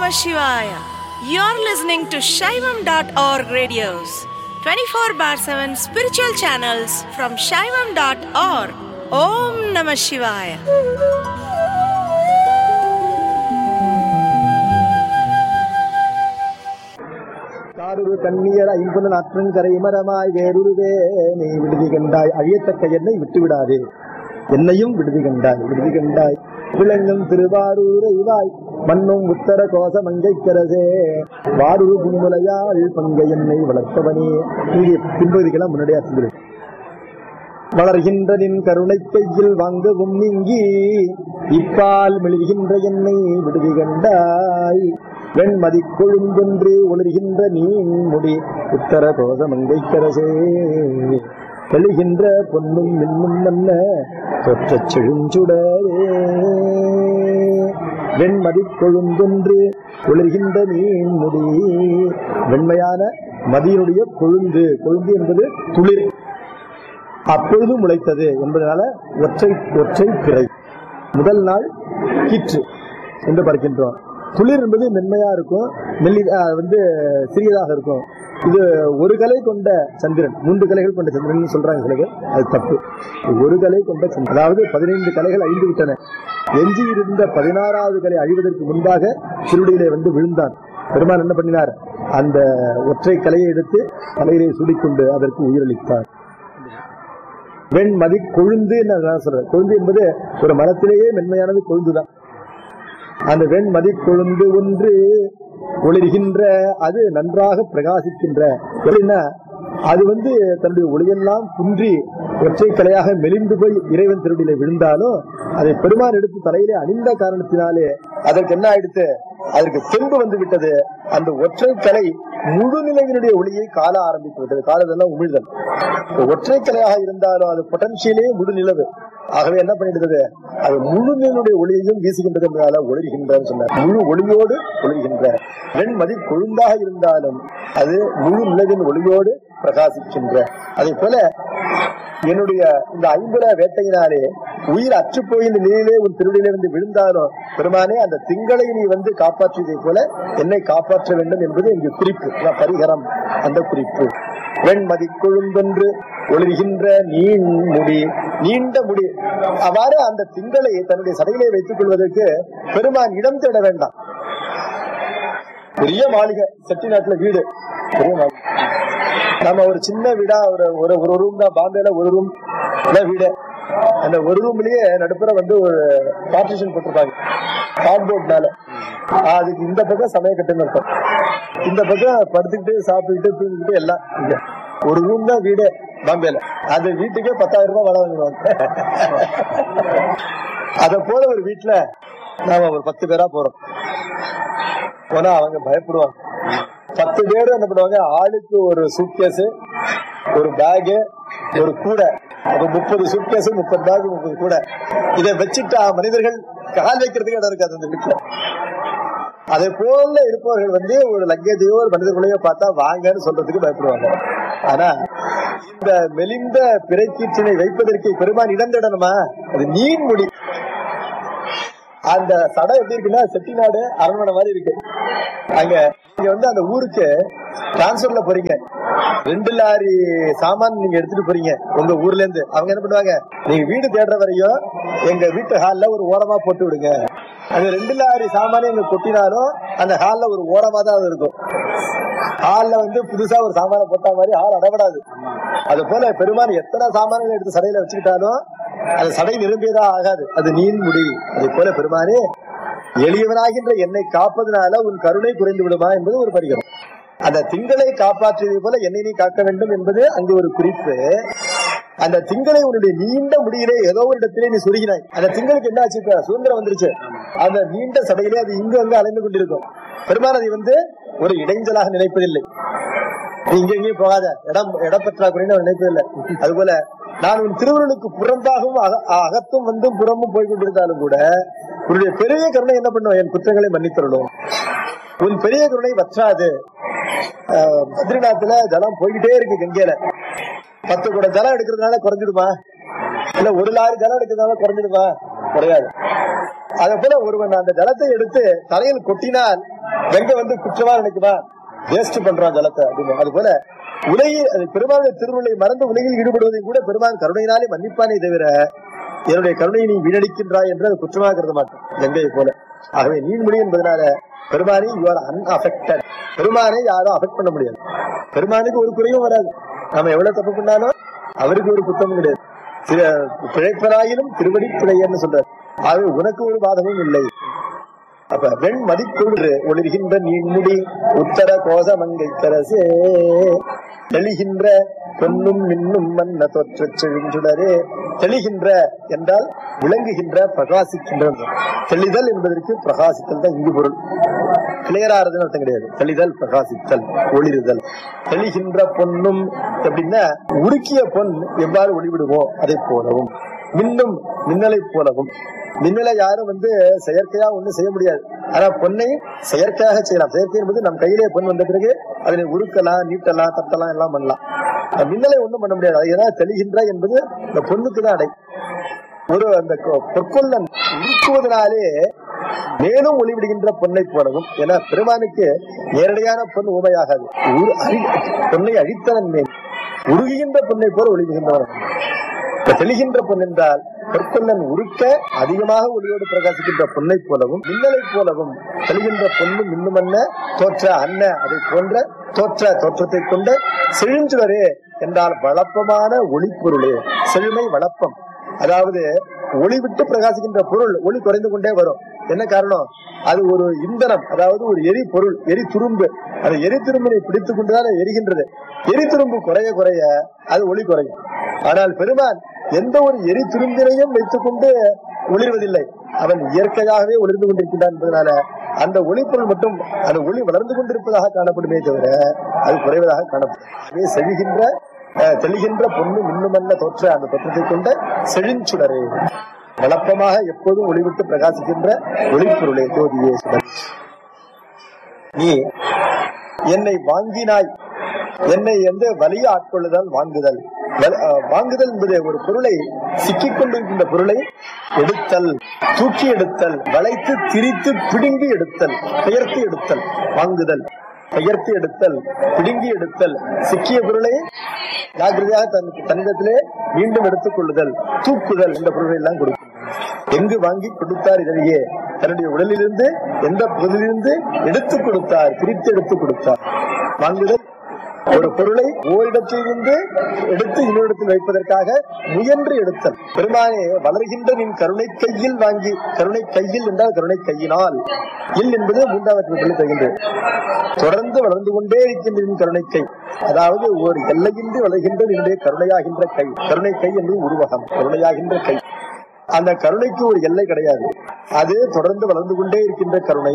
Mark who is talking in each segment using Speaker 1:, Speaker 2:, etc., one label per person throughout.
Speaker 1: Namah Shivaya. You're listening to Shaivam.org radios, 24 bar 7 spiritual channels from Shaivam.org. Om Namah Shivaya.
Speaker 2: காரூரு கண்ணியர் ஐம்பது நாற்றங்கரை மரமாய் வேறுருவே நீ விடுதி கண்டாய் அழியத்தக்க என்னை விட்டு விடாதே என்னையும் விடுதி கண்டாய் விடுதி கண்டாய் விளங்கும் திருவாரூரை வாய் மண்ணும் உத்தர கோச மங்கைக்கரசே வாரூர் புன்முலையாள் பங்கை என்னை வளர்ப்பவனே இங்கே பின்பகுதிக்கெல்லாம் முன்னாடியே சொல்லுது வளர்கின்ற நின் கருணை கையில் வாங்கவும் நீங்கி இப்பால் மெழுகின்ற என்னை விடுதி கண்டாய் வெண்மதி கொழுந்தொன்று ஒளிர்கின்ற நீன் முடி உத்தர கோச மங்கைக்கரசே தெளிகின்ற பொன்னும் மின்னும் மன்ன தொற்றச் செழுஞ்சுடரே வெண்மதி கொழுந்தொன்று ஒளிர்கின்ற நீன் முடி வெண்மையான மதியினுடைய கொழுந்து கொழுந்து என்பது துளிர் அப்பொழுது முளைத்தது என்பதனால ஒற்றை ஒற்றை பிறை முதல் நாள் கீற்று என்று பார்க்கின்றோம் துளிர் என்பது மென்மையா இருக்கும் மெல்லி அஹ் வந்து சிறியதாக இருக்கும் இது ஒரு கலை கொண்ட சந்திரன் மூன்று கலைகள் கொண்ட சந்திரன் சொல்றாங்க சிலகு அது தப்பு ஒரு கலை கொண்ட சந்திரன் அதாவது பதினைந்து கலைகள் அழிந்து விட்டன எஞ்சி இருந்த பதினாறாவது கலை அழிவதற்கு முன்பாக திருடியிலே வந்து விழுந்தான் பெருமான் என்ன பண்ணினார் அந்த ஒற்றை கலையை எடுத்து தலையிலே சூடிக்கொண்டு அதற்கு உயிரளித்தார் வெண்மதி கொழுந்து நான் சொல்றேன் கொழுந்து என்பது ஒரு மரத்திலேயே மென்மையானது கொழுந்துதான் அந்த வெண்மதி கொழுந்து ஒன்று ஒளிர்கின்ற அது நன்றாக பிரகாசிக்கின்ற எப்படின்னா அது வந்து தன்னுடைய ஒளியெல்லாம் குன்றி ஒற்றை கலையாக மெலிந்து போய் இறைவன் திருடியில விழுந்தாலும் அதை பெருமான் எடுத்து தலையிலே அணிந்த காரணத்தினாலே அதற்கு என்ன ஆயிடுத்து அதற்கு தெம்பு வந்து விட்டது அந்த ஒற்றை கலை முழு நிலையினுடைய ஒளியை காண ஆரம்பித்து விட்டது காலதெல்லாம் உமிழ்தல் ஒற்றை கலையாக இருந்தாலும் அது பொட்டன்ஷியலே முழு நிலவு ஆகவே என்ன பண்ணிடுறது அது முழு நிலனுடைய ஒளியையும் வீசுகின்றது என்பதால ஒளிர்கின்றார் சொன்னார் முழு ஒளியோடு ஒளிர்கின்ற வெண்மதி கொழுந்தாக இருந்தாலும் அது முழு நிலவின் ஒளியோடு பிரகாசிக்கின்ற அதே போல என்னுடைய இந்த ஐம்புல வேட்டையினாலே உயிர் அற்று போகின்ற நிலையிலே உன் திருடியிலிருந்து விழுந்தாலும் பெருமானே அந்த திங்களை நீ வந்து காப்பாற்றியதை போல என்னை காப்பாற்ற வேண்டும் என்பது இங்கு குறிப்பு அதான் பரிகரம் அந்த குறிப்பு வெண்மதி கொழுந்தொன்று ஒளிர்கின்ற நீண் முடி நீண்ட முடி அவ்வாறு அந்த திங்களை தன்னுடைய சடையிலே வைத்துக் கொள்வதற்கு பெருமான் இடம் தேட வேண்டாம் பெரிய மாளிகை செட்டிநாட்டுல வீடு பெரிய மாளிகை நம்ம ஒரு சின்ன வீடா ஒரு ஒரு ஒரு ரூம் தான் பாம்பேல ஒரு ரூம் வீடு அந்த ஒரு ரூம்லயே நடுப்புற வந்து ஒரு பார்ட்டிஷன் போட்டிருப்பாங்க கார்ட்போர்ட்னால அதுக்கு இந்த பக்கம் சமய கட்டுன்னு இருக்கும் இந்த பக்கம் படுத்துக்கிட்டு சாப்பிட்டுக்கிட்டு தூங்கிக்கிட்டு எல்லாம் இங்க ஒரு ரூம் தான் வீடு பாம்பேல அந்த வீட்டுக்கே பத்தாயிரம் ரூபாய் வள வாங்குவாங்க அத போல ஒரு வீட்டுல நாம ஒரு பத்து பேரா போறோம் போனா அவங்க பயப்படுவாங்க பத்து பேரும் என்ன பண்ணுவாங்க ஆளுக்கு ஒரு சூட்கேஸ் ஒரு பேகு ஒரு கூடை அப்ப முப்பது சூட்கேஸ் முப்பது பேக் முப்பது கூடை இதை வச்சுட்டா மனிதர்கள் கால் வைக்கிறதுக்கு இடம் இருக்காது அந்த வீட்டுல அதே போல இருப்பவர்கள் வந்து ஒரு லக்கேஜையோ ஒரு மனிதர்களையோ பார்த்தா வாங்கன்னு சொல்றதுக்கு பயப்படுவாங்க ஆனா இந்த மெலிந்த பிறைக்கீற்றினை வைப்பதற்கு பெருமான் இடம் தேடணுமா அது நீன் முடி அந்த சடம் எப்படி இருக்குன்னா செட்டிநாடு அரண்மனை மாதிரி இருக்கு அங்க நீங்க வந்து அந்த ஊருக்கு டிரான்ஸ்பர்ல போறீங்க ரெண்டு லாரி சாமான் நீங்க எடுத்துட்டு போறீங்க உங்க ஊர்ல இருந்து அவங்க என்ன பண்ணுவாங்க நீங்க வீடு தேடுற வரையும் எங்க வீட்டு ஹால்ல ஒரு ஓரமா போட்டு விடுங்க அந்த ரெண்டு லாரி சாமானே எங்க கொட்டினாலும் அந்த ஹால்ல ஒரு ஓரமா தான் அது இருக்கும் ஹால்ல வந்து புதுசா ஒரு சாமான போட்ட மாதிரி ஹால் அடப்படாது அது போல பெருமான் எத்தனை சாமான்கள் எடுத்து சடையில வச்சுக்கிட்டாலும் அது சடை நிரம்பியதா ஆகாது அது நீன் முடி அது போல பெருமானே எளியவனாகின்ற என்னை காப்பதனால உன் கருணை குறைந்து விடுமா என்பது ஒரு பரிகரம் அந்த திங்களை காப்பாற்றியது போல என்னை நீ காக்க வேண்டும் என்பது அங்கு ஒரு குறிப்பு அந்த திங்களை உன்னுடைய நீண்ட முடியிலே ஏதோ ஒரு இடத்திலே நீ சுருகினாய் அந்த திங்களுக்கு என்ன ஆச்சு இப்ப சுதந்திரம் வந்துருச்சு அந்த நீண்ட சடையிலே அது இங்கு அங்கு அலைந்து கொண்டிருக்கும் பெருமான் அதை வந்து ஒரு இடைஞ்சலாக நினைப்பதில்லை நீ இங்க எங்கேயும் போகாத இடம் இடப்பற்றாக்குறைன்னு நினைப்பதில்லை அதுபோல நான் உன் திருவருளுக்கு புறம்பாகவும் அக- அகத்தும் வந்தும் புறமும் போய் கொண்டிருந்தாலும் கூட உன்னுடைய பெரிய கருணை என்ன பண்ணும் என் குற்றங்களை மன்னித்தருளும் உன் பெரிய கருணை வற்றாது ஆஹ், பத்ரிநாத்துல ஜலம் போய்கிட்டே இருக்கு கங்கையில பத்து கூட ஜலம் எடுக்கிறதுனால குறைஞ்சிடுமா இல்ல ஒரு லாரி ஜலம் எடுக்கிறதுனால குறைஞ்சிடுமா குறையாது அதே போல ஒருவன் அந்த ஜலத்தை எடுத்து தலையில் கொட்டினால் கங்கை வந்து குற்றமா நினைக்குமா வேஸ்ட் பண்றான் ஜலத்தை அப்படின்னு அது போல உலகில் அது பெருமாளுடைய திருவுருளை மறந்து உலகில் ஈடுபடுவதையும் கூட பெருமாள் கருணையினாலே மன்னிப்பானே தவிர என்னுடைய கருணையை நீ வீணடிக்கின்றாய் என்று அது குற்றமாக கருத மாட்டேன் கங்கையை போல ஆகவே நீன்மொழி என்பதனால பெருமானை யூ ஆர் அன்அஃபெக்டட் பெருமானை யாரும் அஃபெக்ட் பண்ண முடியாது பெருமானுக்கு ஒரு குறையும் வராது நாம எவ்வளவு தப்பு பண்ணாலும் அவருக்கு ஒரு குத்தமும் கிடையாது சில பிழைப்பராயினும் திருவடி பிழையன்னு சொல்றாரு ஆகவே உனக்கு ஒரு பாதமும் இல்லை அப்ப வெண் மதிக்குளிர் ஒளிர்கின்ற நீண்முடி உத்தர கோச மங்கை கரசே தெளிகின்ற பொன்னும் மின்னும் மன்ன தொற்ற செழுஞ்சுடரே தெளிகின்ற என்றால் விளங்குகின்ற பிரகாசிக்கின்ற தெளிதல் என்பதற்கு பிரகாசித்தல் தான் இங்கு பொருள் கிளியராறதுன்னு அர்த்தம் கிடையாது தெளிதல் பிரகாசித்தல் ஒளிருதல் தெளிகின்ற பொன்னும் எப்படின்னா உருக்கிய பொன் எவ்வாறு ஒளிவிடுமோ அதை போலவும் மின்னும் மின்னலை போலவும் மின்னலை யாரும் வந்து செயற்கையா ஒண்ணும் செய்ய முடியாது ஆனா பொன்னை செயற்கையாக செய்யலாம் செயற்கை என்பது நம் கையிலே பொன் வந்த பிறகு அதனை உருக்கலாம் நீட்டலாம் தட்டலாம் எல்லாம் பண்ணலாம் அந்த மின்னலை ஒண்ணும் பண்ண முடியாது அது ஏதாவது தெளிகின்ற என்பது இந்த பொண்ணுக்கு தான் அடை ஒரு அந்த கொ- பொற்கொல்லன் உருக்குவதனாலே மேலும் ஒளிவிடுகின்ற பொன்னை போலவும் ஏன்னா பெருமானுக்கு நேரடியான பொன் ஊமையாகாது உரு- அழி- பொன்னை அழித்தவன் மேல் உருகுகின்ற பொன்னை போல ஒளிவுகின்றவன் இப்ப தெளிகின்ற பொன் என்றால் பொற்கொல்லன் உருக்க அதிகமாக ஒளியோடு பிரகாசிக்கின்ற பொன்னை போலவும் மின்னலை போலவும் தெளிகின்ற பொண்ணு மின்னுமன்ன தோற்ற அன்ன அதை போன்ற தோற்ற தோற்றத்தை கொண்ட செழுஞ்சுடரே என்றால் வளப்பமான ஒளிப்பொருளே செழுமை வளப்பம் அதாவது ஒளி விட்டு பிரகாசிக்கின்ற பொருள் ஒளி குறைந்து கொண்டே வரும் என்ன காரணம் அது ஒரு இந்தனம் அதாவது ஒரு எரி பொருள் எரி துரும்பு அந்த எரி துரும்பினை பிடித்துக் கொண்டுதான் அது எரிகின்றது எரி துரும்பு குறைய குறைய அது ஒளி குறையும் ஆனால் பெருமான் எந்த ஒரு எரி துரும்பினையும் வைத்துக் கொண்டு ஒளிர்வதில்லை அவன் இயற்கையாகவே ஒளிர்ந்து கொண்டிருக்கின்றான் என்பதனால அந்த ஒளிப்பொருள் மட்டும் அந்த ஒளி வளர்ந்து கொண்டிருப்பதாக காணப்படுமே தவிர அது குறைவதாக காணப்படும் அதே செழிகின்ற அஹ், தெளிகின்ற பொண்ணு மின்னுமல்ல தோற்ற அந்த தோற்றத்தை கொண்ட செழிஞ்சுடரே வளப்பமாக எப்போதும் ஒளிவிட்டு பிரகாசிக்கின்ற ஒளிப்பொருளே ஜோதியே சுடர் நீ என்னை வாங்கினாய் என்னை எந்த வலிய ஆட்கொள்ளுதல் வாங்குதல் வல- அஹ், வாங்குதல் என்பது ஒரு பொருளை சிக்கிக் கொண்டிருக்கின்ற பொருளை எடுத்தல் தூக்கி எடுத்தல் வளைத்து திரித்து பிடுங்கி எடுத்தல் பெயர்த்து எடுத்தல் வாங்குதல் பெயர்த்து எடுத்தல் பிடுங்கி எடுத்தல் சிக்கிய பொருளை ஜாக்கிரதையாக தன் தன்னிடத்திலே மீண்டும் எடுத்துக் கொள்ளுதல் தூக்குதல் இந்த பொருள்களை எல்லாம் கொடுக்கும் எங்கு வாங்கி கொடுத்தார் இதனையே தன்னுடைய உடலிலிருந்து எந்த பகுதியிலிருந்து எடுத்துக் கொடுத்தார் பிரித்து எடுத்துக் கொடுத்தார் வாங்குதல் ஒரு பொருளை ஓரிடத்திலிருந்து எடுத்து இன்னொரிடத்தில் வைப்பதற்காக முயன்று எடுத்தல் பெருமானே வளர்கின்ற நின் கருணை கையில் வாங்கி கருணை கையில் என்றால் கருணை கையினால் இல் என்பது மூன்றாவது வீட்டில் தருகின்றது தொடர்ந்து வளர்ந்து கொண்டே இருக்கின்ற நின் கருணை கை அதாவது ஒரு எல்லையின்றி வளர்கின்ற நின்னுடைய கருணையாகின்ற கை கருணை கை என்பது உருவகம் கருணையாகின்ற கை அந்த கருணைக்கு ஒரு எல்லை கிடையாது அது தொடர்ந்து வளர்ந்து கொண்டே இருக்கின்ற கருணை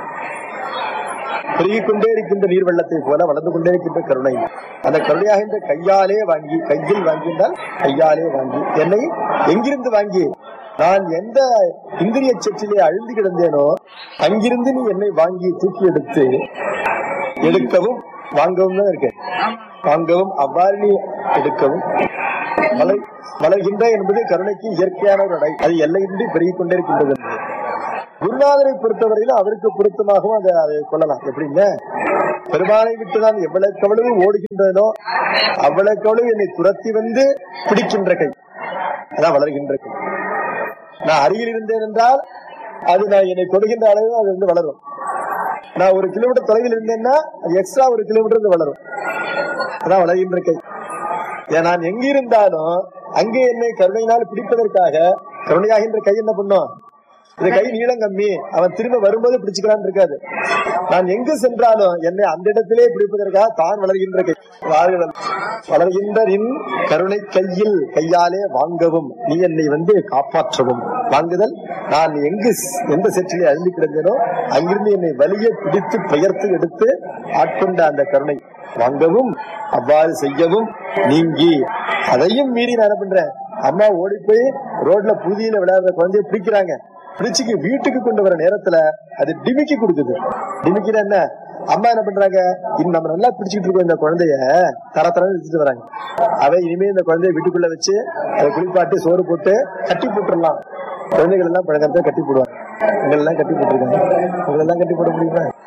Speaker 2: பெருகிக் கொண்டே இருக்கின்ற நீர் வெள்ளத்தை போல வளர்ந்து கொண்டே இருக்கின்ற கருணை அந்த கருணையாகின்ற கையாலே வாங்கி கையில் வாங்கினால் கையாலே வாங்கி என்னை எங்கிருந்து வாங்கி நான் எந்த இந்திரிய சற்றிலே அழுந்து கிடந்தேனோ அங்கிருந்து நீ என்னை வாங்கி தூக்கி எடுத்து எடுக்கவும் வாங்கவும் தான் இருக்கு வாங்கவும் அவ்வாறு நீ எடுக்கவும் வளர் வளர்கின்ற என்பது கருணைக்கு இயற்கையான ஒரு அடை அது எல்லையின்றி பெருகிக் கொண்டே இருக்கின்றது என்பது. குருநாதரை பொறுத்தவரையில அவருக்கு பொருத்தமாகவும் அதை அதை கொள்ளலாம் எப்படிங்க பெருமானை விட்டு நான் எவ்வளவுக்கு எவ்வளவு ஓடுகின்றனோ அவ்வளவுக்கு எவ்வளவு என்னை துரத்தி வந்து பிடிக்கின்ற கை அதான் வளர்கின்ற கை நான் அருகில் இருந்தேன் என்றால் அது நான் என்னை தொடுகின்ற அளவு அது வந்து வளரும் நான் ஒரு கிலோமீட்டர் தொலைவில் இருந்தேன்னா அது எக்ஸ்ட்ரா ஒரு கிலோமீட்டர் வந்து வளரும் அதான் வளர்கின்ற கை ஏன் நான் எங்க இருந்தாலும் அங்கே என்னை கருணையினால் பிடிப்பதற்காக கருணையாகின்ற கை என்ன பண்ணும் இந்த கை நீளம் கம்மி அவன் திரும்ப வரும்போது பிடிச்சுக்கலான்னு இருக்காது நான் எங்கு சென்றாலும் என்னை அந்த இடத்திலே பிடிப்பதற்காக தான் வளர்கின்ற கை வாழ்கிறல் வளர்கின்ற நின் கருணை கையில் கையாலே வாங்கவும் நீ என்னை வந்து காப்பாற்றவும் வாங்குதல் நான் எங்கு ஸ்- எந்த செற்றிலே அழிந்து கிடந்தேனோ அங்கிருந்து என்னை வலிய பிடித்து பெயர்த்து எடுத்து ஆட்கொண்ட அந்த கருணை வாங்கவும் அவ்வாறு செய்யவும் நீங்கி அதையும் மீறி நான் என்ன பண்றேன் அம்மா ஓடி போய் ரோட்ல புதியில விளையாடுற குழந்தைய பிடிக்கிறாங்க பிடிச்சுக்கு வீட்டுக்கு கொண்டு வர நேரத்துல அது டிமிக்கி கொடுக்குது டிமிக்கினா என்ன அம்மா என்ன பண்றாங்க இது நம்ம நல்லா பிடிச்சிட்டு இருக்கோம் இந்த குழந்தைய தர தரன்னு வச்சுட்டு வராங்க அவ இனிமே இந்த குழந்தைய வீட்டுக்குள்ள வச்சு அதை குளிப்பாட்டி சோறு போட்டு கட்டி போட்டுடலாம் குழந்தைகள் எல்லாம் பழக்கத்தை கட்டி போடுவாங்க எங்களெல்லாம் கட்டி போட்டுருக்காங்க உங்களெல்லாம் கட்டி போட முடியுமா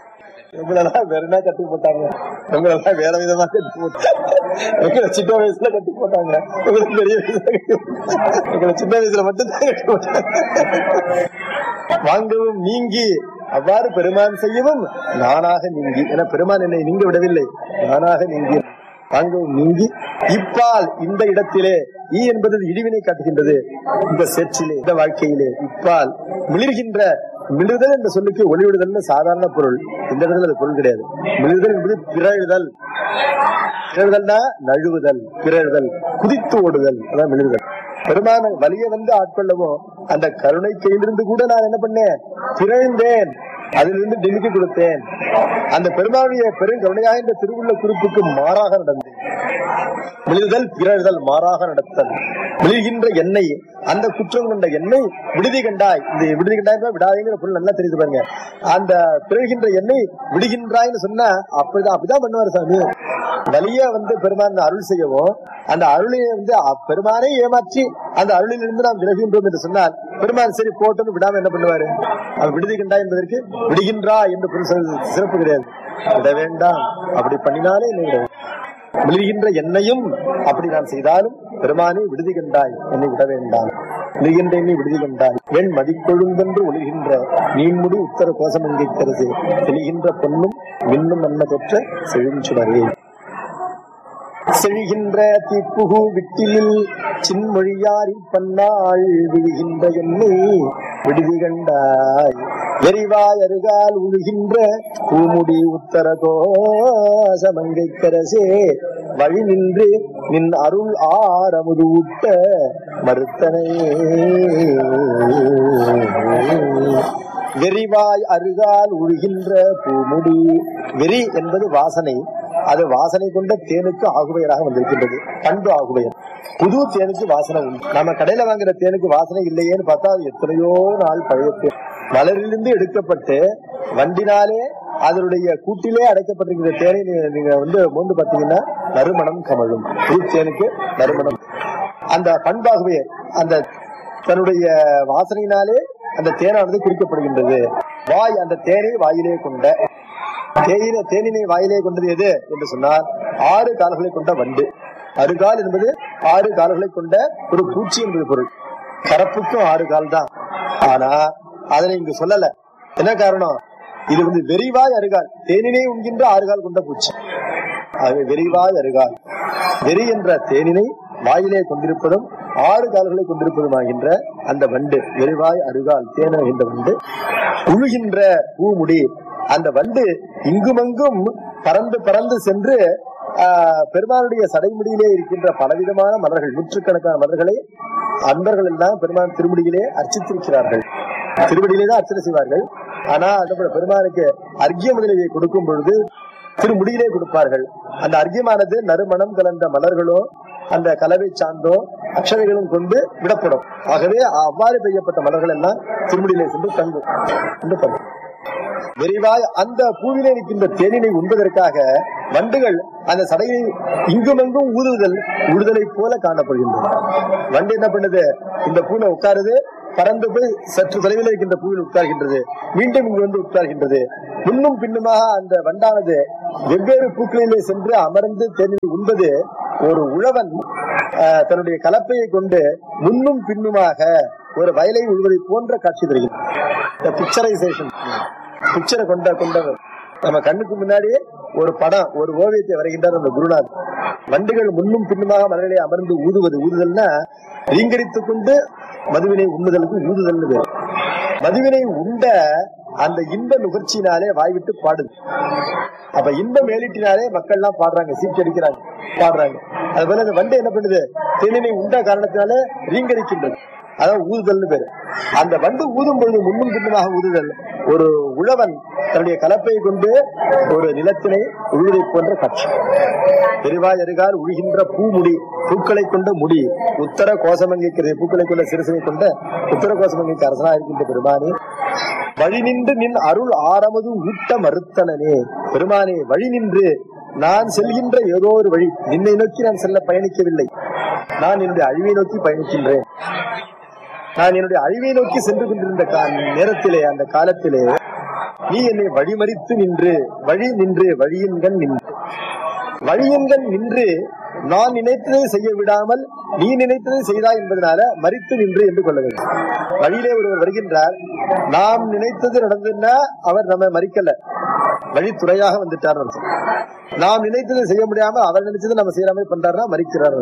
Speaker 2: உங்களெல்லாம் வேற என்ன கட்டி போட்டாங்க உங்களெல்லாம் வேற விதமா கட்டி போட்டாங்க எங்களை சின்ன வயசுல கட்டி போட்டாங்க உங்களுக்கு பெரிய வயசுல கட்டி போட்டாங்க. எங்களை சின்ன வயசுல மட்டும் தான் கட்டி போட்டாங்க வாங்கவும் நீங்கி அவ்வாறு பெருமான் செய்யவும் நானாக நீங்கி என பெருமான் என்னை நீங்க விடவில்லை நானாக நீங்கி வாங்கவும் நீங்கி இப்பால் இந்த இடத்திலே ஈ என்பது இடிவினை காட்டுகின்றது இந்த சேற்றிலே இந்த வாழ்க்கையிலே இப்பால் மிளிர்கின்ற மிளிர்தல் என்ற சொல்லுக்கு ஒளிவிடுதல் சாதாரண பொருள் இந்த இடத்துல அது பொருள் கிடையாது மிளிர்தல் என்பது பிறழுதல் பிறழுதல்னா நழுவுதல் பிறழுதல் குதித்து ஓடுதல் அதான் மிளிர்தல் பெருமான வலிய வந்து ஆட்கொள்ளவும் அந்த கருணை கையிலிருந்து கூட நான் என்ன பண்ணேன் பிறழ்ந்தேன் அதிலிருந்து டெல்லிக்கு கொடுத்தேன் அந்த பெருமானுடைய பெருங்கருணையாக இந்த திருவுள்ள குறிப்புக்கு மாறாக நடந்தேன் மிளிர்தல் பிறழ்தல் மாறாக நடத்தல் மிளிர்கின்ற எண்ணெய் அந்த குற்றம் கொண்ட எண்ணெய் விடுதி கண்டாய் இந்த விடுதி கண்டாய் விடாதீங்கிற பொருள் நல்லா தெரியுது பாருங்க அந்த பிறழ்கின்ற எண்ணெய் விடுகின்றாய்னு சொன்னா அப்படிதான் அப்படிதான் பண்ணுவார் சாமி வலிய வந்து பெருமான் அருள் செய்யவும் அந்த அருளை வந்து அ- பெருமானை ஏமாற்றி அந்த அருளிலிருந்து நாம் விலகின்றோம் என்று சொன்னால் பெருமான் சரி போட்டுன்னு விடாம என்ன பண்ணுவாரு அவர் விடுதி கண்டா என்பதற்கு விடுகின்றா என்று பொருள் சொல்வது சிறப்பு கிடையாது விட வேண்டாம் அப்படி பண்ணினாலே என்னை விட வேண்டும். விழுகின்ற என்னையும் அப்படி நான் செய்தாலும் பெருமானே விடுதி கண்டாய் என்னை விட வேண்டாம் விழுகின்ற என்னை விடுதி கண்டாய் வெண் மதிக்கொழுந்தென்று ஒழுகின்ற நீன்முடி உத்தர கோஷம் என்கிறது தெளிகின்ற பொன்னும் விண்ணும் நன்மை பெற்ற செழுஞ்சுடரே செழிகின்ற தீப்புகு விட்டிலில் சின்மொழியாரில் பன்னாள் விழுகின்ற என்னை விடுதி கண்டாய் எரிவாய் அருகால் உழுகின்ற பூமுடி உத்தர கோசமங்கை கரசே வழி நின்று நின் அருள் ஆரமுது ஊட்ட மறுத்தனை வெறிவாய் அருகால் உழுகின்ற பூமுடி வெறி என்பது வாசனை அது வாசனை கொண்ட தேனுக்கு ஆகுபெயராக வந்திருக்கின்றது பண்பு ஆகுபெயர் புது தேனுக்கு வாசனை உண்டு நம்ம கடையில வாங்குற தேனுக்கு வாசனை இல்லையேன்னு பார்த்தா அது எத்தனையோ நாள் பழைய தேன் மலரிலிருந்து எடுக்கப்பட்டு வண்டினாலே அதனுடைய கூட்டிலே அடைக்கப்பட்டிருக்கிற தேனை நீ- நீங்க வந்து மோந்து பார்த்தீங்கன்னா நறுமணம் கமழும் புது தேனுக்கு நறுமணம் அந்த பண்பாகவே அந்த தன்னுடைய வாசனையினாலே அந்த தேனானது குறிக்கப்படுகின்றது வாய் அந்த தேனை வாயிலே கொண்ட தேயிலை தேனினை வாயிலே கொண்டது எது என்று சொன்னால் ஆறு கால்களை கொண்ட வண்டு அருகால் என்பது ஆறு கால்களை கொண்ட ஒரு பூச்சி என்பது பொருள் கரப்புக்கும் ஆறு கால் தான் ஆனா அதனை இங்கு சொல்லல என்ன காரணம் இது வந்து வெறிவாய் அருகால் தேனினை உண்கின்ற ஆறு கால் கொண்ட பூச்சி ஆகவே வெறிவாய் அருகால் வெறி என்ற தேனினை வாயிலே கொண்டிருப்பதும் ஆறு கால்களை கொண்டிருப்பதுமாகின்ற அந்த வண்டு வெறிவாய் அருகால் தேன என்ற வண்டு உழுகின்ற பூமுடி அந்த வண்டு இங்குமங்கும் பறந்து பறந்து சென்று ஆஹ், பெருமானுடைய சடைமுடியிலே இருக்கின்ற பலவிதமான மலர்கள் நூற்றுக்கணக்கான மலர்களை அன்பர்கள் எல்லாம் பெருமான் திருமுடியிலே அர்ச்சித்திருக்கிறார்கள் திருவடியிலே தான் அர்ச்சனை செய்வார்கள் ஆனா அந்த பெருமானுக்கு அர்க்கிய முதலியை கொடுக்கும் பொழுது திருமுடியிலே கொடுப்பார்கள் அந்த அர்க்கியமானது நறுமணம் கலந்த மலர்களும் அந்த கலவை சாந்தோ அக்ஷதைகளும் கொண்டு விடப்படும் ஆகவே அவ்வாறு பெய்யப்பட்ட மலர்கள் எல்லாம் திருமுடியிலே சென்று தங்கும் என்று பண்ணும் விரைவாய் அந்த பூவிலே இருக்கின்ற தேனினை உண்பதற்காக வண்டுகள் அந்த சடையை இங்குமெங்கும் ஊதுதல் உழுதலை போல காணப்படுகின்றன வண்டு என்ன பண்ணுது இந்த பூல உட்காருது பறந்து போய் சற்று தொலைவில் இருக்கின்ற பூவில் உட்கார்கின்றது மீண்டும் இங்கு வந்து உட்கார்கின்றது முன்னும் பின்னுமாக அந்த வண்டானது வெவ்வேறு பூக்களிலே சென்று அமர்ந்து தேனினை உண்பது ஒரு உழவன் ஆஹ், தன்னுடைய கலப்பையை கொண்டு முன்னும் பின்னுமாக ஒரு வயலை உழுவதை போன்ற காட்சி தருகிறது பிக்சரைசேஷன் பிக்சரை கொண்ட கொண்டவர் நம்ம கண்ணுக்கு முன்னாடியே ஒரு படம் ஒரு ஓவியத்தை வரைகின்றார் அந்த குருநாத் வண்டுகள் முன்னும் பின்னுமாக மலர்களை அமர்ந்து ஊதுவது ஊதுதல்னா ரீங்கரித்துக் கொண்டு மதுவினை உண்ணுதலுக்கு ஊதுதல்னு பேர் மதுவினை உண்ட அந்த இன்ப நுகர்ச்சியினாலே வாய்விட்டு பாடுது அப்ப இன்ப மேலிட்டினாலே மக்கள் எல்லாம் பாடுறாங்க சீட்டடிக்கிறாங்க பாடுறாங்க அது போல இந்த வண்டு என்ன பண்ணுது தேனினை உண்ட காரணத்தினால ரீங்கரிக்கின்றது அதான் ஊதுதல்னு பேரு அந்த வண்டு ஊதும் பொழுது முன்னும் பின்னுமாக ஊதுதல் ஒரு உழவன் தன்னுடைய கலப்பையை கொண்டு ஒரு நிலத்தினை உழுவதை போன்ற காட்சி பெருவாய் அருகால் உழுகின்ற பூமுடி பூக்களை கொண்ட முடி உத்தர கோசமங்கைக்கு பூக்களை கொண்ட சிறுசனை கொண்ட உத்தர கோசமங்கைக்கு அரசனா இருக்கின்ற பெருமானே வழி நின்று நின் அருள் ஆரமது ஊட்ட மறுத்தனனே பெருமானே வழி நின்று நான் செல்கின்ற ஏதோ ஒரு வழி நின்னை நோக்கி நான் செல்ல பயணிக்கவில்லை நான் என்னுடைய அழிவை நோக்கி பயணிக்கின்றேன் நான் என்னுடைய அழிவை நோக்கி சென்று கொண்டிருந்த கா- நேரத்திலே அந்த காலத்திலே நீ என்னை வழிமறித்து நின்று வழி நின்று வழியின்கண் நின்று வழியின்கண் நின்று நான் நினைத்ததை செய்ய விடாமல் நீ நினைத்ததை செய்தாய் என்பதனால மறித்து நின்று என்று கொள்ள வேண்டும் வழியிலே ஒருவர் வருகின்றார் நாம் நினைத்தது நடந்ததுன்னா அவர் நம்ம மறிக்கல வழித்துறையாக வந்துட்டார் நாம் நினைத்ததை செய்ய முடியாம அவர் நினைச்சதை நம்ம செய்யற மாதிரி பண்றாருன்னா மறிக்கிறார்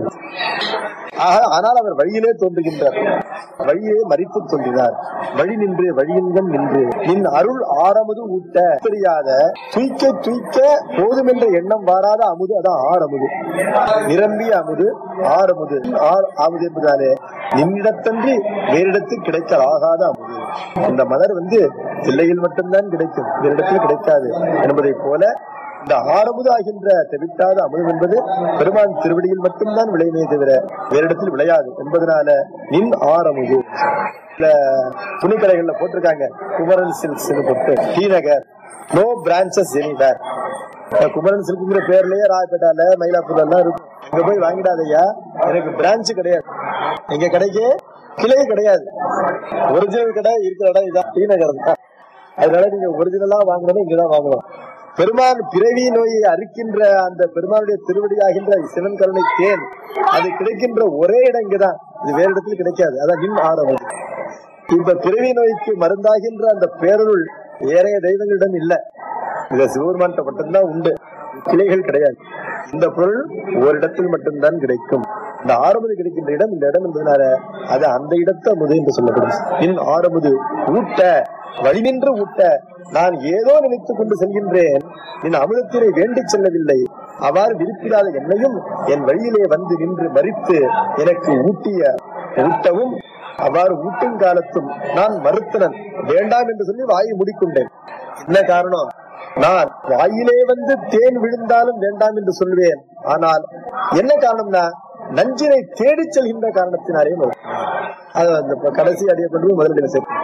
Speaker 2: ஆக ஆனால் அவர் வழியிலே தோன்றுகின்றார் வழியே மறித்து தோன்றினார் வழி நின்று வழியின்கம் நின்று நின் அருள் ஆரமுது ஊட்ட தெரியாத துய்க்க துய்க்க போதும் என்ற எண்ணம் வாராத அமுது அதான் ஆரமுது நிரம்பிய அமுது ஆரமுது ஆர் அமுது என்பதாலே நின்னிடத்தன்றி வேறிடத்து கிடைக்க ஆகாத அமுது இந்த மலர் வந்து பிள்ளையில் மட்டும்தான் கிடைக்கும் வேறிடத்தில் கிடைக்காது என்பதை போல இந்த ஆரமுது ஆகின்ற தெவிட்டாத அமுதம் என்பது பெருமான் திருவடியில் மட்டும்தான் விளையுமே தவிர வேறு இடத்தில் விளையாது என்பதனால நின் ஆரமுது சில துணிக்கடைகள்ல போட்டிருக்காங்க குமரன் சில்க்ஸ் போட்டு T Nagar no branches anywhere Kumaran சில்க்குங்கிற பேர்லயே ராயப்பேட்டால மயிலாப்பூர்ல எல்லாம் இருக்கும் இங்க போய் வாங்கிடாதய்யா எனக்கு பிரான்ச் கிடையாது எங்க கடைக்கு கிளை கிடையாது ஒரிஜினல் கடை இருக்கிற இடம் இதான் டி நகர் தான் அதனால நீங்க ஒரிஜினலா வாங்கணும் இங்கதான் வாங்கணும் பெருமான் பிறவி நோயை அறுக்கின்ற அந்த பெருமானுடைய திருவடியாகின்ற சிவன் கருணை தேன் அது கிடைக்கின்ற ஒரே இடம் இங்கதான் இது வேற இடத்துல கிடைக்காது அதான் நின் ஆரம்பம் இந்த பிறவி நோய்க்கு மருந்தாகின்ற அந்த பேரருள் ஏறைய தெய்வங்களிடம் இல்ல இத சிவபெருமான்கிட்ட மட்டும்தான் உண்டு கிளைகள் கிடையாது இந்த பொருள் ஒரு இடத்தில் மட்டும்தான் கிடைக்கும் இந்த ஆறுமுது கிடைக்கின்ற இடம் இந்த இடம் என்பதனால அது அந்த இடத்த அமுது என்று சொல்லப்படும் இன் ஆறுமுது ஊட்ட வழி நின்று ஊட்ட நான் ஏதோ நினைத்துக் கொண்டு செல்கின்றேன் என் அமிர்தத்தினை வேண்டிச் செல்லவில்லை அவ்வாறு விருப்பிடாத என்னையும் என் வழியிலே வந்து நின்று மறித்து எனக்கு ஊட்டிய ஊட்டவும் அவ்வாறு ஊட்டும் காலத்தும் நான் மறுத்தனன் வேண்டாம் என்று சொல்லி வாயை மூடிக்கொண்டேன் என்ன காரணம் நான் வாயிலே வந்து தேன் விழுந்தாலும் வேண்டாம் என்று சொல்வேன் ஆனால் என்ன காரணம்னா நஞ்சினை தேடிச் செல்கின்ற காரணத்தினாலே மறுத்தேன். அது அந்த கடைசி அடியப்பட்டு முதல் சேர்க்கும்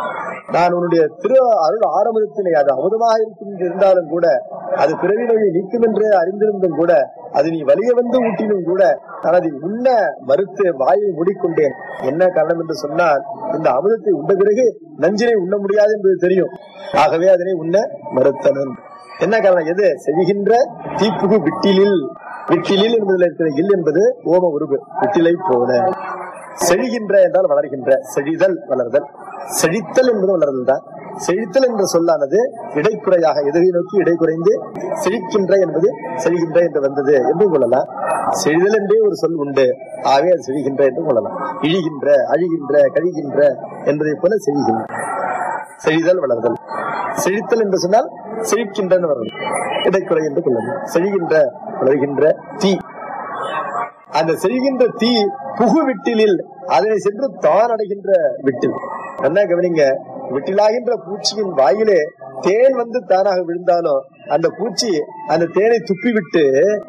Speaker 2: நான் உன்னுடைய திரு அருள் ஆரம்பத்திலே அது அமுதமாக இருக்கும் இருந்தாலும் கூட அது பிறவி நோயை நீக்கும் என்று அறிந்திருந்தும் கூட அது நீ வலிய வந்து ஊட்டினும் கூட நான் அதை உண்ண மறுத்து வாயை மூடிக்கொண்டேன் என்ன காரணம் என்று சொன்னால் இந்த அமுதத்தை உண்ட பிறகு நஞ்சினை உண்ண முடியாது என்பது தெரியும் ஆகவே அதனை உண்ண மறுத்தனன் என்ன காரணம் எது செய்கின்ற தீப்புகு விட்டிலில் விட்டிலில் என்பதில் இருக்கிற இல் என்பது ஓம உருவு விட்டிலை போல செழிகின்ற என்றால் வளர்கின்ற செழிதல் வளர்தல் செழித்தல் என்பது வளர்தல் தான் செழித்தல் என்ற சொல்லானது இடைக்குறையாக எதிரை நோக்கி இடை குறைந்து செழிக்கின்ற என்பது செழிகின்ற என்று வந்தது என்று கொள்ளலாம் செழிதல் என்றே ஒரு சொல் உண்டு ஆகவே அது செழிகின்ற என்று கொள்ளலாம் இழிகின்ற அழிகின்ற கழிகின்ற என்பதை போல செழிகின்ற செழிதல் வளர்தல் செழித்தல் என்று சொன்னால் செழிக்கின்ற வரும் இடைக்குறை என்று கொள்ளலாம் செழிகின்ற வளர்கின்ற தீ அந்த செல்கின்ற தீ புகு விட்டிலில் அதனை சென்று தான் அடைகின்ற விட்டில் என்ன கவனிங்க விட்டிலாகின்ற பூச்சியின் வாயிலே தேன் வந்து தானாக விழுந்தாலும் அந்த பூச்சி அந்த தேனை துப்பி விட்டு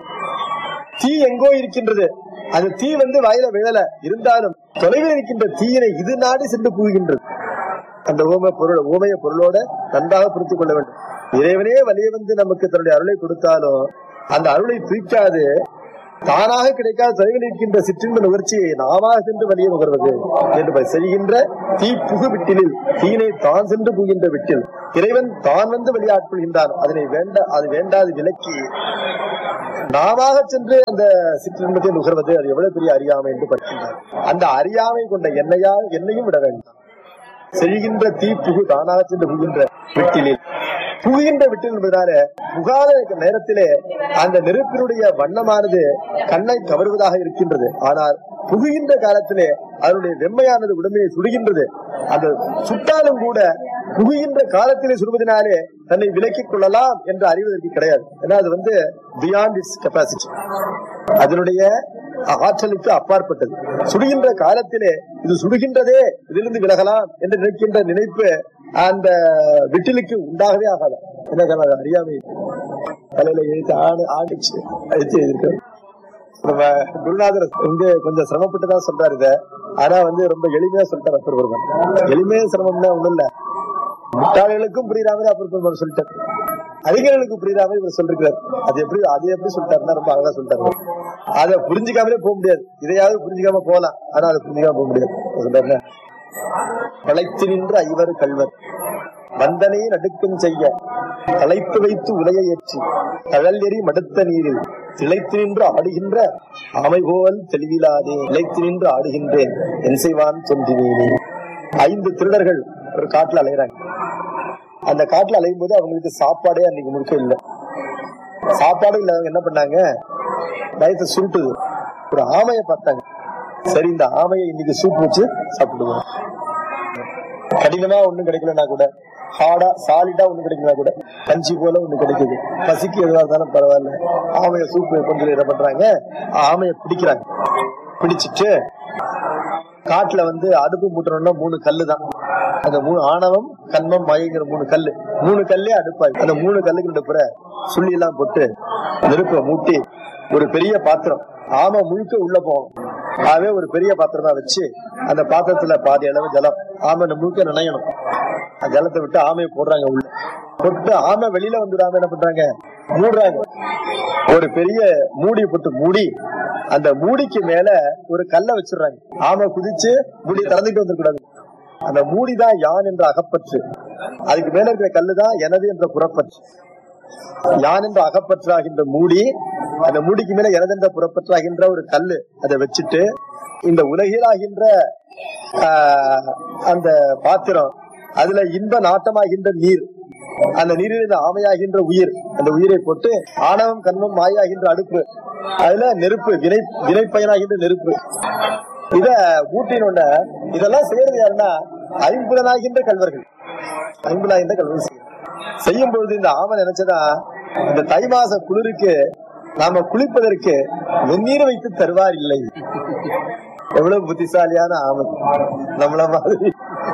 Speaker 2: தீ எங்கோ இருக்கின்றது அந்த தீ வந்து வாயில விழல இருந்தாலும் தொலைவில் இருக்கின்ற தீயினை இது நாடி சென்று புகுகின்றது அந்த ஊமை பொருள் ஊமைய பொருளோட நன்றாக புரிந்து கொள்ள வேண்டும் இறைவனே வலிய வந்து நமக்கு தன்னுடைய அருளை கொடுத்தாலும் அந்த அருளை தூக்காது தானாக கிடைக்காத தொலைவில் இருக்கின்ற சிற்றின்ப நுகர்ச்சியை நாமாக சென்று வலிய நுகர்வது என்று செய்கின்ற தீ புகு விட்டிலில் தீனை தான் சென்று புகின்ற விட்டில் இறைவன் தான் வந்து வெளியாட்கொள்கின்றான் அதனை வேண்ட அது வேண்டாது விலக்கி நாமாக சென்று அந்த சிற்றின்பத்தை நுகர்வது அது எவ்வளவு பெரிய அறியாமை என்று பற்றுகின்றார் அந்த அறியாமை கொண்ட என்னையா என்னையும் விட வேண்டாம் செல்கின்ற தீ புகு தானாக சென்று புகின்ற விட்டிலில் புகுகின்ற விட்டில் என்பதால புகாத நேரத்திலே அந்த நெருப்பினுடைய வண்ணமானது கண்ணை கவருவதாக இருக்கின்றது ஆனால் புகுகின்ற காலத்திலே அதனுடைய வெம்மையானது உடமையை சுடுகின்றது அந்த சுட்டாலும் கூட புகுகின்ற காலத்திலே சுடுவதனாலே தன்னை விலக்கிக் கொள்ளலாம் என்று அறிவதற்கு கிடையாது ஏன்னா அது வந்து பியாண்ட் இட்ஸ் கெப்பாசிட்டி அதனுடைய ஆற்றலுக்கு அப்பாற்பட்டது சுடுகின்ற காலத்திலே இது சுடுகின்றதே இதிலிருந்து விலகலாம் என்று நினைக்கின்ற நினைப்பு அந்த விட்டிலுக்கு உண்டாகவே ஆகாது என்ன காரணம் அது அறியாமை தலையில எழுத்து ஆடு ஆடிச்சு அழிச்சு எழுதிருக்காரு நம்ம குருநாதர் வந்து கொஞ்சம் சிரமப்பட்டு தான் சொல்றாரு இத ஆனா வந்து ரொம்ப எளிமையா சொல்லிட்டார் அப்பர் பெருமான் எளிமையா சிரமம்னா ஒண்ணும் இல்ல முட்டாள்களுக்கும் புரியுற மாதிரி அப்பர் பெருமான் சொல்லிட்டார் அறிஞர்களுக்கு புரியுற மாதிரி இவர் சொல்லிருக்காரு அது எப்படி அது எப்படி சொல்லிட்டாருன்னா ரொம்ப அழகா சொல்லிட்டாரு அதை புரிஞ்சுக்காமலே போக முடியாது இதையாவது புரிஞ்சுக்காம போகலாம் ஆனா அதை புரிஞ்சுக்காம போக முடியாது சொல்றாரு வளைத்து நின்று ஐவர் கல்வர் வந்தனை நடுக்கம் செய்ய தலைத்து வைத்து உலையை ஏற்றி தழல் எறி மடுத்த நீரில் திளைத்து நின்று ஆடுகின்ற ஆமை போல் தெளிவிலாதே இழைத்து நின்று ஆடுகின்றேன் என் செய்வான் சொந்தினேனே ஐந்து திருடர்கள் ஒரு காட்டுல அலையறாங்க அந்த காட்டுல அலையும் போது அவங்களுக்கு சாப்பாடே அன்னைக்கு முழுக்க இல்லை சாப்பாடு இல்லாதவங்க என்ன பண்ணாங்க பயத்தை சுருட்டுது ஒரு ஆமையை பார்த்தாங்க சரி இந்த ஆமையை இன்னைக்கு சூப் வச்சு சாப்பிடுவோம் கடினமா ஒண்ணும் கிடைக்கலனா கூட ஹார்டா சாலிடா ஒண்ணு கிடைக்கலனா கூட கஞ்சி போல ஒண்ணு கிடைக்குது பசிக்கு எதுவா இருந்தாலும் பரவாயில்ல ஆமைய சூப் கொஞ்சம் என்ன பண்றாங்க ஆமைய பிடிக்கிறாங்க பிடிச்சிட்டு காட்டுல வந்து அடுப்பு மூட்டணும்னா மூணு கல்லு தான் அந்த மூணு ஆணவம் கண்மம் மயங்கிற மூணு கல்லு மூணு கல்லே அடுப்பாய் அந்த மூணு கல்லுக்கு நடுப்புற சுள்ளி எல்லாம் போட்டு நெருப்ப மூட்டி ஒரு பெரிய பாத்திரம் ஆமை முழுக்க உள்ள போகும் ஆகவே ஒரு பெரிய பாத்திரமா வச்சு அந்த பாத்திரத்துல பாதி அளவு ஜலம் ஆமை முழுக்க நினையணும் அந்த ஜலத்தை விட்டு ஆமையை போடுறாங்க உள்ள போட்டு ஆமை வெளியில வந்துடாம என்ன பண்றாங்க மூடுறாங்க ஒரு பெரிய மூடி போட்டு மூடி அந்த மூடிக்கு மேல ஒரு கல்லை வச்சிடுறாங்க ஆமை குதிச்சு மூடி திறந்துட்டு வந்துடக்கூடாது அந்த மூடிதான் யான் என்ற அகப்பற்று அதுக்கு மேல இருக்கிற கல்லுதான் எனது என்ற புறப்பற்று யான் என்ற அகப்பற்றாகின்ற மூடி அந்த மூடிக்கு மேல எனதென்ற புறப்பற்றாகின்ற ஒரு கல்லு அதை வச்சுட்டு இந்த உலகிலாகின்ற ஆஹ், அந்த பாத்திரம் அதுல இன்ப நாட்டமாகின்ற நீர் அந்த நீரில் இந்த ஆமையாகின்ற உயிர் அந்த உயிரை போட்டு ஆணவம் கண்மம் மாயாகின்ற அடுப்பு அதுல நெருப்பு வினை வினைப்பயனாகின்ற நெருப்பு இத ஊட்டினோட இதெல்லாம் செய்யறது யாருன்னா ஐம்புலனாகின்ற கல்வர்கள் ஐம்புலனாகின்ற கல்வர்கள் செய்யறது. செய்யும் பொழுது இந்த ஆமை நினைச்சதா இந்த தை மாச குளிருக்கு நாம குளிப்பதற்கு வெந்நீர் வைத்து தருவார் இல்லை எவ்வளவு புத்திசாலியான ஆமை நம்மள மாதிரி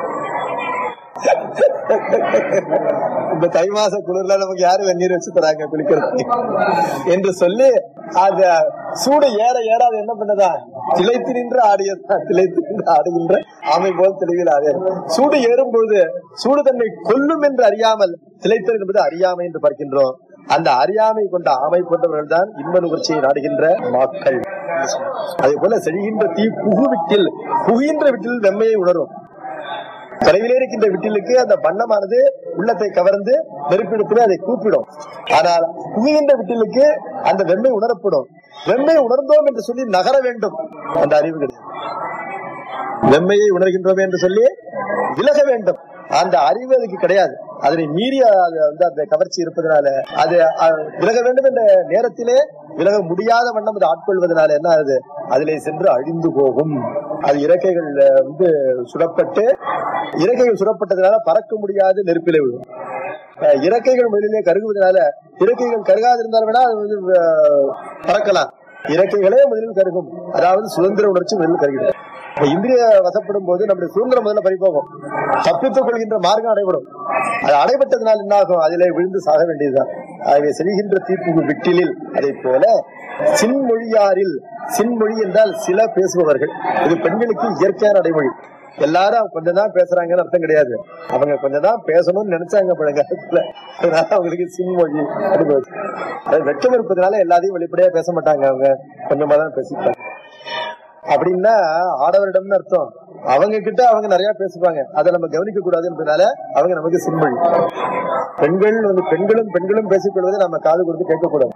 Speaker 2: இந்த தை மாச குளிர்ல நமக்கு யாரு வெந்நீர் வச்சு தராங்க குளிக்கிறதுக்கு என்று சொல்லி அத சூடு ஏற ஏற அது என்ன பண்ணதா திளைத்து நின்று ஆடியதான் திளைத்து நின்று ஆடுகின்ற ஆமை போல் தெளிவில் ஆடிய சூடு ஏறும் பொழுது சூடு தன்னை கொல்லும் என்று அறியாமல் திளைத்தல் என்பது அறியாமை என்று பார்க்கின்றோம் அந்த அறியாமை கொண்ட ஆமை போன்றவர்கள் தான் இன்ப நுகர்ச்சியை நாடுகின்ற மக்கள் அதே போல செழிகின்ற தீ புகு விட்டில் புகுகின்ற விட்டில் வெம்மையை உணரும் தொலைவிலே இருக்கின்ற விட்டிலுக்கு அந்த வண்ணமானது உள்ளத்தை கவர்ந்து நெருப்பிடுத்து அதை கூப்பிடும் ஆனால் புகுகின்ற விட்டிலுக்கு அந்த வெம்மை உணரப்படும் வெம்மை உணர்ந்தோம் என்று சொல்லி நகர வேண்டும் அந்த அறிவு கிடையாது வெம்மையை உணர்கின்றோம் என்று சொல்லி விலக வேண்டும் அந்த அறிவு அதுக்கு கிடையாது அதனை மீறி அது வந்து அந்த கவர்ச்சி இருப்பதனால அது அஹ், விலக வேண்டும் என்ற நேரத்திலே விலக முடியாத வண்ணம் அது ஆட்கொள்வதனால என்ன ஆகுது அதிலே சென்று அழிந்து போகும் அது இறக்கைகள் அஹ், வந்து சுடப்பட்டு இறக்கைகள் சுடப்பட்டதுனால பறக்க முடியாது நெருப்பிலே விழும் அஹ், இறக்கைகள் முதலிலே கருகுவதனால இறக்கைகள் கருகாதிருந்தால் வேணா அது வந்து அஹ், பறக்கலாம் இறக்கைகளே முதலில் கருகும் அதாவது சுதந்திர உணர்ச்சி முதலில் கருகிடும் இப்ப இந்திரிய வசப்படும் போது நம்முடைய சுதந்திரம் முதல்ல பறிப்போகும் தப்பித்துக் கொள்கின்ற மார்க்கம் அடைபடும் அது அடைபட்டதனால் என்ன ஆகும் அதிலே விழுந்து சாக வேண்டியதுதான் ஆகவே செல்கின்ற தீர்ப்பு விட்டிலில் அதை போல சின்மொழியாரில் சின்மொழி என்றால் சில பேசுபவர்கள் இது பெண்களுக்கு இயற்கையான நடைமொழி எல்லாரும் கொஞ்சம் தான் பேசுறாங்கன்னு அர்த்தம் கிடையாது அவங்க கொஞ்சம் தான் பேசணும்னு நினைச்சாங்க பழங்காலத்துல அதனால அவங்களுக்கு சின்மொழி அப்படின்னு வச்சு. அது வெட்கம் இருப்பதனால எல்லாத்தையும் வெளிப்படையா பேச மாட்டாங்க அவங்க கொஞ்சமா தான் பேசிப்பாங்க அப்படின்னா ஆடவரிடம்னு அர்த்தம் அவங்க கிட்ட அவங்க நிறைய பேசுவாங்க அதை நம்ம கவனிக்க கூடாது என்பதனால அவங்க நமக்கு சின்மொழி பெண்கள் வந்து பெண்களும் பெண்களும் பேசிக்கொள்வதை நம்ம காது கொடுத்து கேட்கக்கூடாது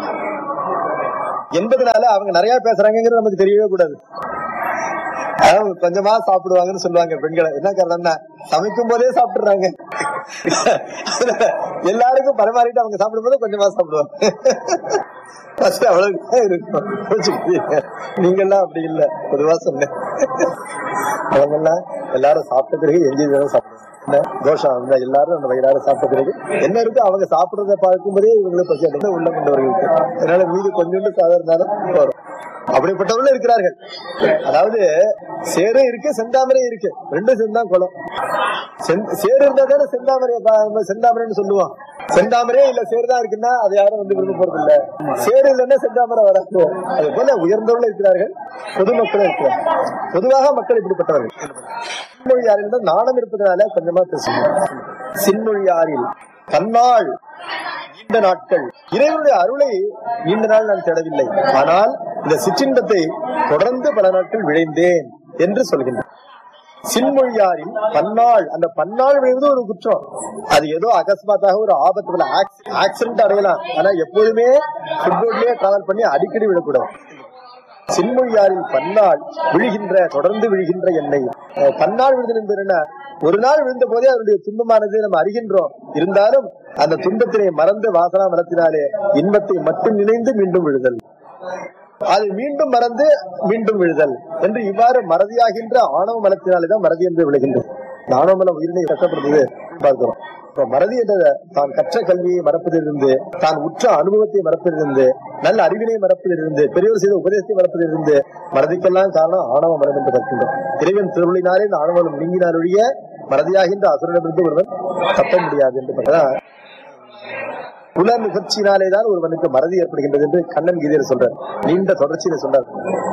Speaker 2: என்பதனால அவங்க நிறைய பேசுறாங்கிறது நமக்கு தெரியவே கூடாது அதாவது கொஞ்சமா சாப்பிடுவாங்கன்னு சொல்லுவாங்க பெண்களை என்ன காரணம்னா சமைக்கும் போதே சாப்பிடுறாங்க எல்லாருக்கும் பரிமாறிட்டு அவங்க சாப்பிடும்போது கொஞ்சமா சாப்பிடுவாங்க First அவ்வளவுதான் இருக்கும் புரிஞ்சுக்கிட்டீங்க? நீங்கெல்லாம் அப்படி இல்ல பொதுவா சொன்னேன் அவங்க எல்லாம் எல்லாரும் சாப்பிட்ட பிறகு எஞ்சி சாப்பிடுவாங்க என்ன? தோஷம் அந்த எல்லாரும் அந்த வயிறார சாப்பிட்ட பிறகு என்ன இருக்கு அவங்க சாப்பிடுறத பார்க்கும்போதே இவங்களை பசி அடைந்து உள்ள கொண்டவர்களுக்கு அதனால மீது கொஞ்சோண்டு சாதம் இருந்தாலும் வரும் அப்படிப்பட்டவர்களும் இருக்கிறார்கள் அதாவது சேரும் இருக்கு செந்தாமரையும் இருக்கு ரெண்டும் சேர்ந்தா குளம் செந்- சேரு இருந்தா தானே செந்தாமரை ப- செந்தாமரைன்னு சொல்லுவோம் செந்தாமரையே இல்ல சேரு தான் இருக்குன்னா அதை யாரும் வந்து விரும்ப போறது இல்ல சேரு இல்லைன்னா செந்தாமரை வராது அது போல உயர்ந்தவர்கள் இருக்கிறார்கள் பொதுமக்களும் இருக்கிறார்கள் பொதுவாக மக்கள் இப்படிப்பட்டவர்கள் சின்மொழியாரில் நாணம் இருப்பதனால கொஞ்சமா பேசுவோம் சின்மொழியாரில் கண்ணாள் நீண்ட நாட்கள் இறைவனுடைய அருளை நீண்ட நாள் நான் தேடவில்லை ஆனால் இந்த சிற்றின்பத்தை தொடர்ந்து பல நாட்கள் விழைந்தேன் என்று சொல்கின்றேன் சின்மொழியாரின் பன்னாள் அந்த பன்னாள் விழுவது ஒரு குற்றம் அது ஏதோ அகஸ்மாத்தாக ஒரு ஆபத்துல ஆக்சிடென்ட் அடையலாம் ஆனா எப்போதுமே ஃபுட்போர்ட்லயே டிராவல் பண்ணி அடிக்கடி விடக்கூடாது சின்மொழியாரில் பன்னாள் விழுகின்ற தொடர்ந்து விழுகின்ற எண்ணெய் அஹ் பன்னாள் விழுதல் என்பது என்ன ஒரு நாள் விழுந்த போதே அதனுடைய துன்பமானது நம்ம அறிகின்றோம் இருந்தாலும் அந்த துன்பத்தினை மறந்து வாசனா மலத்தினாலே இன்பத்தை மட்டும் நினைந்து மீண்டும் விழுதல் அது மீண்டும் மறந்து மீண்டும் விழுதல் என்று இவ்வாறு மறதியாகின்ற ஆணவ மலத்தினாலேதான் மறதி என்று விழுகின்றது இந்த ஆணவ மலம் உயிரினை கஷ்டப்படுறது பார்க்கிறோம் இப்ப மறதி என்றத தான் கற்ற கல்வியை மறப்பதிலிருந்து தான் உற்ற அனுபவத்தை மறப்பதிலிருந்து நல்ல அறிவினை மறப்பதிலிருந்து பெரியவர் செய்த உபதேசத்தை மறப்பதிலிருந்து மறதிக்கெல்லாம் காரணம் ஆணவ மரம் என்று பார்க்கின்றோம் இறைவன் திருவிழினாலே இந்த ஆணவம் நீங்கினால் ஒழிய மறதியாகின்ற அசுரனிடமிருந்து ஒருவன் தப்ப முடியாது என்று பார்த்தா புல நிகழ்ச்சியினாலேதான் ஒருவனுக்கு மறதி ஏற்படுகின்றது என்று கண்ணன் கீதையில சொல்றார் நீண்ட தொடர்ச்சியில சொல்றார்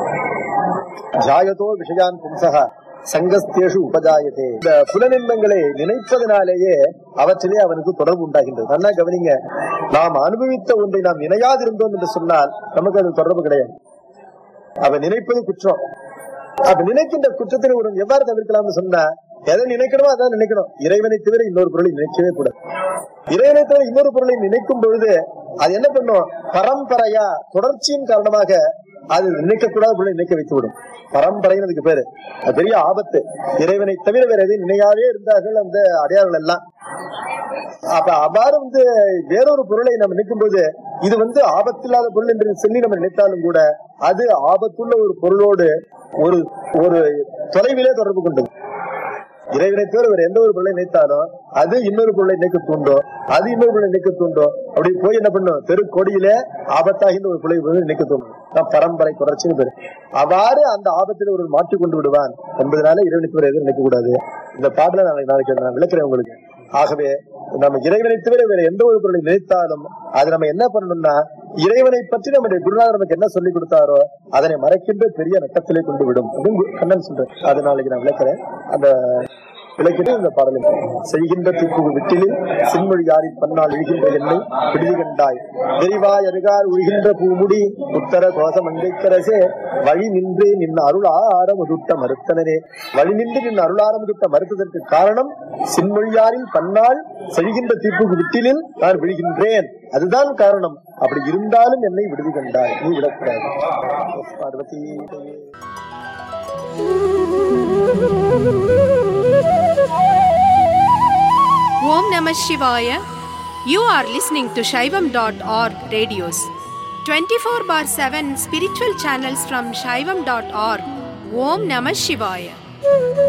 Speaker 2: ஜாயதோ விஷயான் பும்சகா சங்கஸ்தேஷு உபஜாயதே இந்த புலனின்பங்களை நினைப்பதனாலேயே அவற்றிலே அவனுக்கு தொடர்பு உண்டாகின்றது நல்லா கவனிங்க நாம் அனுபவித்த ஒன்றை நாம் நினையாதிருந்தோம் என்று சொன்னால் நமக்கு அது தொடர்பு கிடையாது அவ நினைப்பது குற்றம் அப்ப நினைக்கின்ற குற்றத்தை ஒரு எவ்வாறு தவிர்க்கலாம்னு சொன்னா எதை நினைக்கணுமோ அதான் நினைக்கணும் இறைவனை தவிர இன்னொரு பொருளை நினைக்கவே கூடாது இறைவனை தவிர இன்னொரு பொருளை நினைக்கும் பொழுது அது என்ன பண்ணும் பரம்பரையா தொடர்ச்சியின் காரணமாக அது நினைக்கக்கூடாத பொருளை நினைக்க வைத்து விடும் பரம்பரைன்னு அதுக்கு பேரு அது பெரிய ஆபத்து இறைவனை தவிர வேற எதையும் நினையாவே இருந்தார்கள் அந்த அடையாளங்கள் எல்லாம் அப்ப அவ்வாறு வந்து வேறொரு பொருளை நம்ம நினைக்கும் போது இது வந்து ஆபத்தில்லாத பொருள் என்று சொல்லி நம்ம நினைத்தாலும் கூட அது ஆபத்துள்ள ஒரு பொருளோடு ஒரு ஒரு தொலைவிலே தொடர்பு கொண்டது இறைவனை தவிர வேற எந்த ஒரு பொருளை நினைத்தாலும் அது இன்னொரு பொருளை நினைக்க தூண்டும் அது இன்னொரு பொருளை நினைக்க தூண்டும் அப்படி போய் என்ன பண்ணும் தெரு கொடியிலே ஆபத்தாகின்ற ஒரு பொருளை வந்து நினைக்க தூண்டும் தான் பரம்பரை தொடர்ச்சின்னு பேரு அவ்வாறு அந்த ஆபத்தில் ஒரு மாற்றி கொண்டு விடுவான் என்பதனால இறைவனை தவிர எதுவும் நினைக்க கூடாது இந்த பாடல நாளைக்கு நாளைக்கு நான் விளக்குறேன் உங்களுக்கு ஆகவே நம்ம இறைவனை தவிர வேற எந்த ஒரு பொருளை நினைத்தாலும் அது நம்ம என்ன பண்ணணும்னா இறைவனை பற்றி நம்முடைய குருநாதர் நமக்கு என்ன சொல்லி கொடுத்தாரோ அதனை மறைக்கின்ற பெரிய நட்டத்திலே கொண்டு விடும் அப்படின்னு கண்ணன் சொல்றேன் அது நாளைக்கு நான் விளக்குறேன் அந்த விளக்கிட்டு இந்த பாடலில் செய்கின்ற தூக்கு விட்டிலில் சின்மொழி யாரின் பன்னால் இழுகின்ற எண்ணெய் விடுதி கண்டாய் விரிவாய் அருகார் உழுகின்ற பூமுடி உத்தர கோச மங்கைக்கரசே வழி நின்று நின் அருளாரம் துட்ட மறுத்தனரே வழி நின்று நின் அருளாரம் துட்ட மறுத்ததற்கு காரணம் சின்மொழியாரில் பன்னால் செழிகின்ற தீப்புக்கு விட்டிலில் நான் விழுகின்றேன் அதுதான் காரணம் அப்படி இருந்தாலும் என்னை விடுதி கண்டாய் நீ விடக்கூடாது Parvati
Speaker 1: Om Namah Shivaya. You are listening to Shaivam.org radios. 24 bar 7 spiritual channels from Shaivam.org. Om Namah Shivaya.